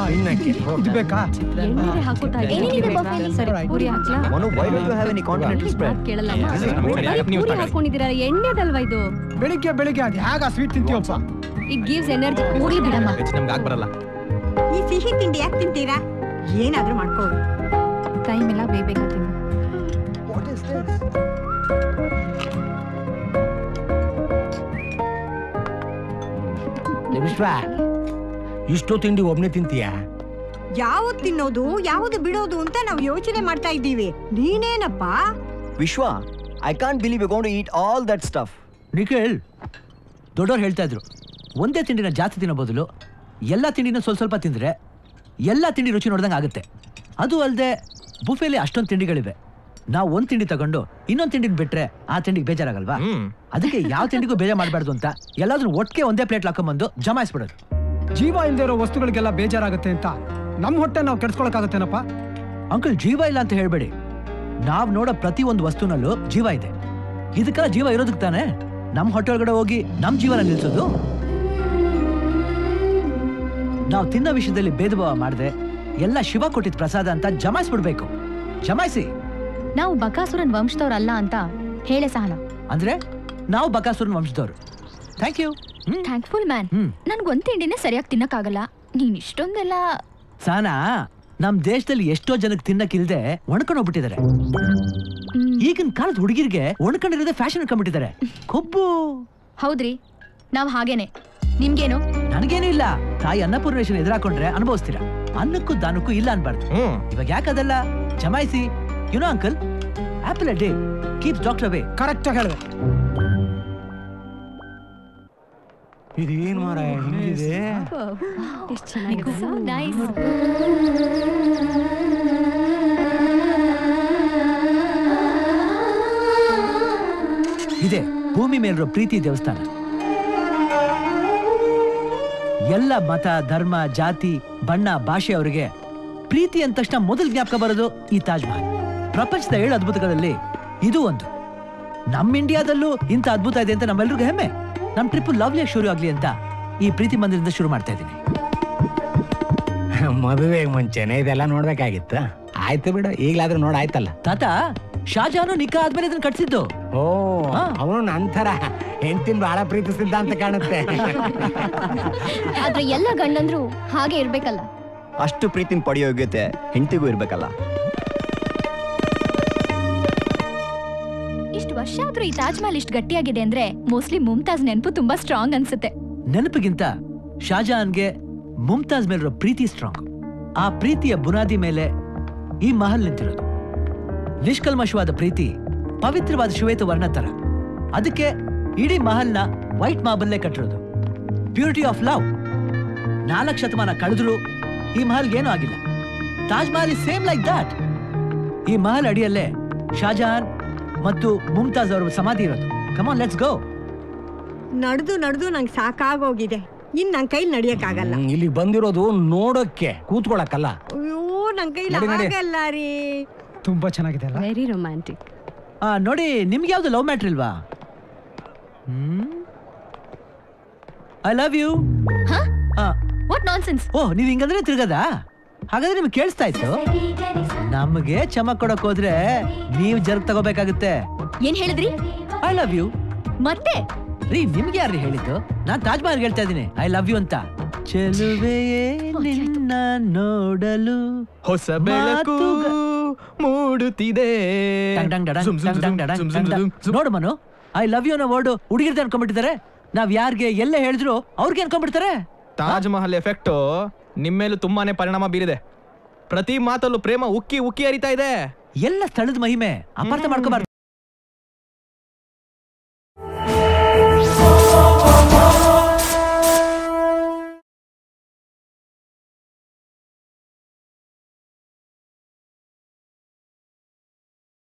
ತಿನ್ನಕ್ಕೆ. ಇದು ಬೇಕಾ ಎಣ್ಣೆ ಹಾಕೋತಾ ಇದ್ದೀನಿ. ಏನೇನಿದೆ buffet-ಲಿ? ಸರಿ ಪೂರಿ ಹಾಕ್ಲಾ Manu why do you have any continental spread ಮಾತ್ ಕೇಳಲ್ಲ Yeah, ಬರೀ yeah, ಪೂರಿ yeah, ನೀವು ತಗೊಳ್ಳಿ. ಹಾಕೊಂಡಿದ್ದೀರಾ ಎಣ್ಣೆದಲ್ವಾ ಇದು ಬೆಳಿಗ್ಗೆ ಬೆಳಿಗ್ಗೆ ಅದು ಹೇಗ ಸ್ವೀಟ್ ತಿಂತೀವಪ್ಪ ಇಟ್ ಗಿವ್ಸ್ ಎನರ್ಜಿ ಪೂರಿ ಬಿಡಮ್ಮ ಹೆಚ್ಚು ನಮ್ಗೆ ಆಗ್ ಬರಲ್ಲ ಈ ಸಿಹಿ ತಿಂಡಿ ಯಾಕೆ ತಿಂತೀರಾ ಏನಾದ್ರೂ ಮಾಡ್ಕೊಳ್ಳಿ ಟೈಮ್ ಎಲ್ಲ ಬೇಗ ತಿನ್ನು ವಾಟ್ ಇಸ್ ದಿಸ್ ವಿಶ್ವ ಇಷ್ಟು ತಿಂಡಿ ಒಬ್ನೇ ತಿಂತೀಯ ಯಾವ್ದು ತಿನ್ನೋದು ಯಾವ್ದು ಬಿಡೋದು ಅಂತ ನಾವು ಯೋಚನೆ ಮಾಡ್ತಾ ಇದ್ದೀವಿ ನೀನೇನಪ್ಪ Vishwa I can't believe you gone to eat all that stuff Nikhil ದೊಡ್ಡವ್ರು ಹೇಳ್ತಾ ಇದ್ರು ಒಂದೇ ತಿಂಡಿನ ಜಾಸ್ತಿ ತಿನ್ನೋ ಬದಲು ಎಲ್ಲ ತಿಂಡಿನ ಸ್ವಲ್ಪ ಸ್ವಲ್ಪ ತಿಂದ್ರೆ ಎಲ್ಲ ತಿಂಡಿ ರುಚಿ ನೋಡ್ದಂಗೆ ಆಗುತ್ತೆ ಅದು ಅಲ್ಲದೆ ಬುಫೆಲಿ ಅಷ್ಟೊಂದು ತಿಂಡಿಗಳಿವೆ ನಾವು ಒಂದು ತಿಂಡಿ ತಗೊಂಡು ಇನ್ನೊಂದು ತಿಂಡಿನ ಬಿಟ್ರೆ ಆ ತಿಂಡಿಗೆ ಬೇಜಾರಾಗಲ್ವಾ ಹ್ಮ್ ಅದಕ್ಕೆ ಯಾವ ತಿಂಡಿಗೂ ಬೇಜಾರ್ ಮಾಡಬಾರ್ದು ಅಂತ ಎಲ್ಲಾದ್ರೂ ಒಟ್ಟಿಗೆ ಒಂದೇ ಪ್ಲೇಟ್ ಹಾಕೊಂಬಂದು ಜಮಾಯಿಸ್ಬಿಡೋದು ಜೀವ ಇಲ್ಲದೆ ಇರೋ ವಸ್ತುಗಳಿಗೆಲ್ಲ ಬೇಜಾರಾಗುತ್ತೆ ಅಂತ ನಮ್ಮ ಹೊಟ್ಟೆ ನಾವು ಕೆಡ್ಸ್ಕೊಳಕ್ಕಾಗತ್ತೇನಪ್ಪ ಅಂಕಲ್ ಜೀವ ಇಲ್ಲ ಅಂತ ಹೇಳ್ಬೇಡಿ ನಾವ್ ನೋಡೋ ಪ್ರತಿ ಒಂದು ವಸ್ತುನಲ್ಲೂ ಜೀವ ಇದೆ ಇದಕ್ಕೆಲ್ಲ ಜೀವ ಇರೋದಕ್ಕೆ ತಾನೆ ನಮ್ಮ ಹೊಟ್ಟೆ ಒಳಗಡೆ ಹೋಗಿ ನಮ್ಮ ಜೀವನ ನಿಲ್ಸೋದು ನಾವು ತಿನ್ನೋ ವಿಷಯದಲ್ಲಿ ಭೇದ ಭಾವ ಮಾಡದೆ ಎಲ್ಲ ಶಿವ ಕೊಟ್ಟಿದ್ ಪ್ರಸಾದ ಅಂತ ಜಮಾಯಿಸ್ಬಿಡ್ಬೇಕು ಜಮಾಯಿಸಿ ನಾವು ಬಕಾಸುರನ್ ವಂಶದವ್ರಲ್ಲ ಅಂತ ಹೇಳೆ ಸಹನ ಅಂದ್ರೆ ನಾವು ಬಕಾಸುರನ್ ವಂಶದವ್ರು thank you hmm thankful man hmm ನನ್ಗೊಂದ್ ತಿಂಡಿನೇ ಸರಿಯಾಗಿ ತಿನ್ನಕ್ಕಾಗಲ್ಲ ನೀನ್ ಇಷ್ಟೊಂದೆಲ್ಲ ಸಾನಾ ನಮ್ ದೇಶದಲ್ಲಿ ಎಷ್ಟೋ ಜನಕ್ಕೆ ತಿನ್ನಕ್ಕಿಲ್ದೆ ಒಣ್ಕೊಂಡು ಹೋಗ್ಬಿಟ್ಟಿದ್ದಾರೆ ಹ್ಮ್, ಈಗಿನ ಕಾಲದ ಹುಡುಗಿರಿಗೆ ಒಣ್ಕೊಂಡಿರೋದೇ ಫ್ಯಾಷನ್ ಅನ್ಕೊಂಡ್ಬಿಟ್ಟಿದ್ದಾರೆ ಕೊಬ್ಬು ಹೌದ್ರಿ ನಾವ್ ಹಾಗೇನೆ ನಿಮ್ಗೇನು ನನಗೇನು ಇಲ್ಲ ತಾಯಿ ಅನ್ನಪೂರ್ಣೇಶ್ವರ ಎದುರಾಕೊಂಡ್ರೆ ಅನುಭವಿಸ್ತೀರಾ ಅನ್ನಕ್ಕೂ ದಾನಕ್ಕೂ ಇಲ್ಲ ಅನ್ಬಾರ್ದು ಹ್ಮ್ ಇವಾಗ ಯಾಕದಲ್ಲ ಜಮಾಯಿಸಿ you know uncle apple a day keeps doctor away correct ಆಗಿ ಹೇಳಿದೆ ಇದೇನ್ ಮಾರ ಹಿಂಗಿದೆ ಎಷ್ಟು ಚೆನ್ನಾಗಿದೆ So nice. ಇದೆ ಭೂಮಿ ಮೇಲಿರೋ ಪ್ರೀತಿ ದೇವಸ್ಥಾನ ಎಲ್ಲ ಮತ ಧರ್ಮ ಜಾತಿ ಬಣ್ಣ ಭಾಷೆ ಅವರಿಗೆ ಪ್ರೀತಿ ಅಂದ ತಕ್ಷಣ ಮೊದಲು ಜ್ಞಾಪಕ ಬರೋದು ಈ ತಾಜ್ ಮಹಲ್ ಪ್ರಪಂಚದ ಏಳು ಅದ್ಭುತಗಳಲ್ಲಿ ಇದು ಒಂದು ನಮ್ಮ ಇಂಡಿಯಾದಲ್ಲೂ ಇಂಥ ಅದ್ಭುತ ಇದೆ ಅಂತ ನಮ್ಮೆಲ್ರಿಗೂ ಹೆಮ್ಮೆ ನಮ್ಮ ಟ್ರಿಪ್ ಲವ್ಲಿಯಾಗಿ ಶುರು ಆಗ್ಲಿ ಅಂತ ಈ ಪ್ರೀತಿ ಮಂದಿರದಿಂದ ಶುರು ಮಾಡ್ತಾ ಇದ್ದೀನಿ ಮದುವೆಗೆ ಮುಂಚೆನೆ ಇದೆಲ್ಲ ನೋಡ್ಬೇಕಾಗಿತ್ತ ಆಯ್ತು ಬಿಡು ಈಗ್ಲಾದ್ರೂ ನೋಡಾಯ್ತಲ್ಲ ತಾತ ಶಾಜಾನು ನಿಕ್ಕಾ ಆದ್ಮೇಲೆ ಇದನ್ನ ಕಟ್ಸಿದ್ದು ಓ ಹಾ. ಅವನು ನಂತರ ಹೆಂಡತಿನ ಬಹಳ ಪ್ರೀತಿಸಿದ್ದ ಅಂತ ಕಾಣುತ್ತೆ ಆದ್ರೆ ಎಲ್ಲ ಗಂಡಂದ್ರು ಹಾಗೆ ಇರ್ಬೇಕಲ್ಲ ಅಷ್ಟು ಪ್ರೀತಿನ ಪಡೆಯೋ ಯೋಗ್ಯತೆ ಹೆಂಡತಿಗೂ ಇರ್ಬೇಕಲ್ಲ ಇಷ್ಟು ವರ್ಷ ಆದ್ರೂ ಈ ತಾಜ್ ಮಹಲ್ ಇಷ್ಟು ಗಟ್ಟಿಯಾಗಿದೆ ಅಂದ್ರೆ ಮೋಸ್ಟ್ಲಿ ಮುಮ್ತಾಜ್ ನೆನಪು ತುಂಬಾ ಸ್ಟ್ರಾಂಗ್ ಅನ್ಸುತ್ತೆ ನೆನಪಿಗಿಂತ ಶಾಜಹಾನ್ಗೆ ಮುಮ್ತಾಜ್ ಮೇಲಿರೋ ಪ್ರೀತಿ ಸ್ಟ್ರಾಂಗ್ ಆ ಪ್ರೀತಿಯ ಬುನಾದಿ ಮೇಲೆ ಈ ಮಹಲ್ ನಿಂತಿರೋದು ನಿಷ್ಕಲ್ಮಶವಾದ ಪ್ರೀತಿ ಪವಿತ್ರವಾದ ಶ್ವೇತ ವರ್ಣ ತರ ಅದಕ್ಕೆ ಇಡೀ ಮಹಲ್ನ ವೈಟ್ ಮಾರ್ಬಲ್ಲೇ ಕಟ್ಟಿರೋದು ಪ್ಯೂರಿಟಿ ಆಫ್ ಲವ್ ನಾಲ್ಕು ಶತಮಾನ ಕಳೆದ್ರು ಈ ಮಹಲ್ಗೆ ಏನೂ ಆಗಿಲ್ಲ Taj Mahal is same like that ಈ ಮಹಲ್ ಅಡಿಯಲ್ಲೇ ಶಾಜಹಾನ್ ಮತ್ತು ಮುಮ್ತಾಜ್ ಅವರ ಸಮಾಧಿ ಇರೋದು ಕಮಾನ್ ಲೆಟ್ಸ್ ಗೋ ನಡೆದು ನಡೆದು ನಂಗೆ ಸಾಕಾಗೋಗಿದೆ ಇನ್ ನನ್ ಕೈಲಿ ನಡಿಯಕ್ಕಾಗಲ್ಲ ಹ್ಮ್, ಇಲ್ಲಿ ಬಂದಿರೋದು ನೋಡೋಕ್ಕೆ ಕೂತ್ಕೊಳಕ್ಕಲ್ಲ ಅಯ್ಯೋ ನನ್ ಕೈಲಿ ನಡಿ, ನಡಿ. ಆಗಲ್ಲ ರೀ ತುಂಬಾ ಚೆನ್ನಾಗಿದೆ ಅಲ್ಲ ವೆರಿ ರೊಮ್ಯಾಂಟಿಕ್ ಆ ನೋಡಿ ನಿಮ್ಗೆ ಯಾವ್ದು ಲವ್ ಮ್ಯಾಟ್ರ್ ಇಲ್ವಾ ಐ ಲವ್ ಯು ಹಾ ವಾಟ್ ನಾನ್ಸೆನ್ಸ್ ಓ ನೀವ್ ಹಿಂಗಂದ್ರೆ ತಿರ್ಗದ ಹಾಗಾದ್ರೆ ನಿಮ್ಗೆ ಕೇಳಿಸ್ತಾ ಇತ್ತು ನಮಗೆ ಚಮಕ್ ಕೊಡಕ್ ಹೋದ್ರೆ ನೀವ್ ಜರ್ಗ್ ತಗೋಬೇಕಾಗುತ್ತೆ ಏನ್ ಹೇಳಿದ್ರಿ ಐ ಲವ್ ಯು ಮತ್ತೆ ರೀ ನಿಮ್ಗೆ ಯಾರ್ರಿ ಹೇಳಿದ್ದು ನಾನ್ ತಾಜ್ ಮಹಲ್ ಹೇಳ್ತಾ ಇದ್ದೀನಿ ಐ ಲವ್ ಯು ಅಂತ ಚೆಲುವೆಯೇ ನಿನ್ನ ನೋಡಲು ಹೊಸ ಬೆಳಕು ಮಾತುಗ- ಮೂಡುತ್ತಿದೆ ಟಂಗ್ ಟಂಗ್ ಡಡಂಗ್, ಜುಮ್ ಜುಮ್ ಟಂಗ್ ಟಂಗ್ ಜುಮ್ ಡಡಂಗ್, ಜುಮ್ ಟಂಗ್ ಜುಮ್ ಟಂಗ್. ಜುಮ್. ನೋಡು ಮನು ಐ ಲವ್ ಯು ಅನ್ನೋ ವರ್ಡ್ ಹುಡುಗಿರ್ತ ಅನ್ಕೊಂಡ್ಬಿಟ್ಟಿದ್ದಾರೆ ನಾವ್ ಯಾರ್ಗೆ ಎಲ್ಲೇ ಹೇಳಿದ್ರು ಅವ್ರಿಗೆ ಅನ್ಕೊಂಡ್ಬಿಡ್ತಾರೆ ತಾಜ್ ಮಹಲ್ ಎಫೆಕ್ಟು ನಿಮ್ಮೇಲೂ ತುಂಬಾನೇ ಪರಿಣಾಮ ಬೀರಿದೆ ಪ್ರತಿ ಮಾತಲ್ಲೂ ಪ್ರೇಮ ಉಕ್ಕಿ ಉಕ್ಕಿ ಹರಿತಾ ಇದೆ ಎಲ್ಲ ಸ್ಥಳದ ಮಹಿಮೆ ಅಪಾರ್ಥ ಮಾಡ್ಕೋಬಾರ್ದು